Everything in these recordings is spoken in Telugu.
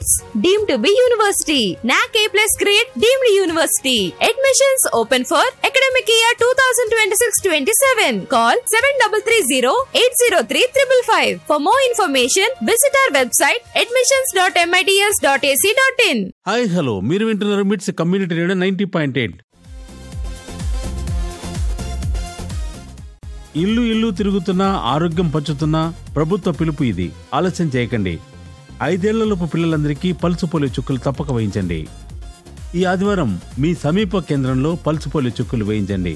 it's deemed to be university NAAC A plus grade deemed university admissions open for academic year two thousand twenty six twenty seven call seven double three zero eight zero three triple five for more information visit our website admissions dot MITS dot AC dot in hi hello మీరు వింటున్నారు MITS community radio ninety point eight ఇల్లు ఇల్లు తిరుగుతున్నా ఆరోగ్యం పంచుతున్నా ప్రభుత్వ పిలుపు ఇది ఆలస్యం చేయకండి ఐదేళ్లలోపు పిల్లలందరికీ పల్సు పోలియో చుక్కలు తప్పక వేయించండి ఈ ఆదివారం మీ సమీప కేంద్రంలో పల్సు పోలియో చుక్కలు వేయించండి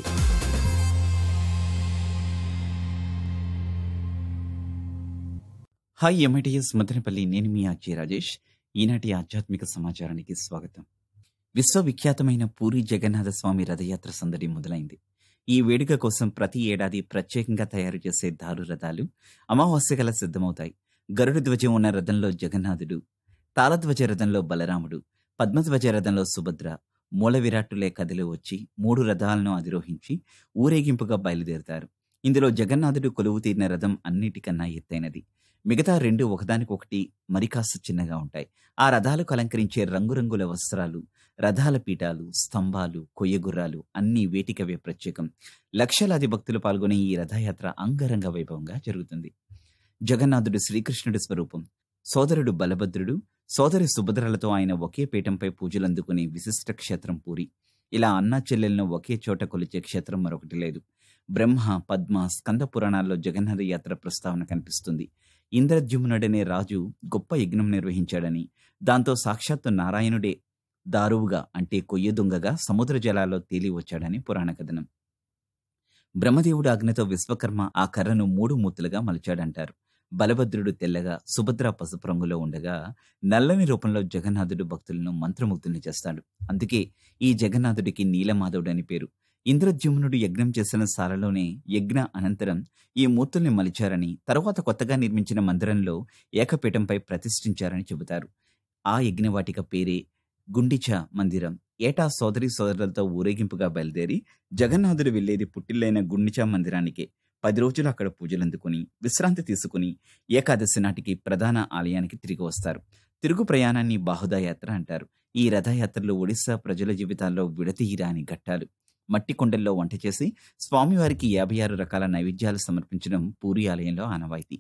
హాయ్ ఎంఐటిఎస్ మదనపల్లి నేను మీ ఆర్జే రాజేష్ ఈనాటి ఆధ్యాత్మిక సమాచారానికి స్వాగతం విశ్వవిఖ్యాతమైన పూరి జగన్నాథ స్వామి రథయాత్ర సందడి మొదలైంది ఈ వేడుక కోసం ప్రతి ఏడాది ప్రత్యేకంగా తయారు చేసే దారు రథాలు అమావాస్య గల సిద్ధమవుతాయి గరుడ ధ్వజం ఉన్న రథంలో జగన్నాథుడు తాళధ్వజ రథంలో బలరాముడు పద్మధ్వజ రథంలో సుభద్ర మూల విరాట్టులే కదిలి వచ్చి మూడు రథాలను అధిరోహించి ఊరేగింపుగా బయలుదేరుతారు ఇందులో జగన్నాథుడు కొలువు తీరిన రథం అన్నిటికన్నా ఎత్తైనది మిగతా రెండు ఒకదానికొకటి మరి కాస్త చిన్నగా ఉంటాయి ఆ రథాలకు అలంకరించే రంగురంగుల వస్త్రాలు రథాల పీఠాలు స్తంభాలు కొయ్యగుర్రాలు అన్నీ వేటికవే ప్రత్యేకం లక్షలాది భక్తులు పాల్గొనే ఈ రథయాత్ర అంగరంగ వైభవంగా జరుగుతుంది జగన్నాథుడు శ్రీకృష్ణుడి స్వరూపం సోదరుడు బలభద్రుడు సోదరి సుభద్రలతో ఆయన ఒకే పీఠంపై పూజలందుకునే విశిష్ట క్షేత్రం పూరి ఇలా అన్నా చెల్లెలను ఒకే చోట కొలిచే క్షేత్రం మరొకటి లేదు బ్రహ్మ పద్మ స్కంద పురాణాల్లో జగన్నాథ యాత్ర ప్రస్తావన కనిపిస్తుంది ఇంద్రద్యుమ్నుడనే రాజు గొప్ప యజ్ఞం నిర్వహించాడని దాంతో సాక్షాత్తు నారాయణుడే దారువుగా అంటే కొయ్య దొంగగా సముద్ర జలాల్లో తేలి వచ్చాడని పురాణ కథనం బ్రహ్మదేవుడు ఆజ్ఞతో విశ్వకర్మ ఆ కర్రను మూడు మూతులుగా మలిచాడంటారు బలభద్రుడు తెల్లగా సుభద్ర పసుపు రంగులో ఉండగా నల్లని రూపంలో జగన్నాథుడు భక్తులను మంత్రముగ్ధుల్ని చేస్తాడు అందుకే ఈ జగన్నాథుడికి నీలమాధవుడు అని పేరు ఇంద్రద్యుమ్నుడు యజ్ఞం చేసిన సాలలోనే యజ్ఞ అనంతరం ఈ మూర్తుల్ని మలిచారని తరువాత కొత్తగా నిర్మించిన మందిరంలో ఏకపీఠంపై ప్రతిష్ఠించారని చెబుతారు ఆ యజ్ఞవాటిక పేరే గుండిచ మందిరం ఏటా సోదరి సోదరులతో ఊరేగింపుగా బయలుదేరి జగన్నాథుడు వెళ్లేది పుట్టిల్లైన గుండిచా మందిరానికే పది రోజులు అక్కడ పూజలందుకుని విశ్రాంతి తీసుకుని ఏకాదశి నాటికి ప్రధాన ఆలయానికి తిరిగి వస్తారు తిరుగు ప్రయాణాన్ని బాహుదా యాత్ర అంటారు ఈ రథయాత్రలు ఒడిశా ప్రజల జీవితాల్లో విడతీయరాని ఘట్టాలు మట్టి కుండల్లో వంట చేసి స్వామివారికి యాభై ఆరు రకాల నైవేద్యాలు సమర్పించడం పూరి ఆలయంలో ఆనవాయితీ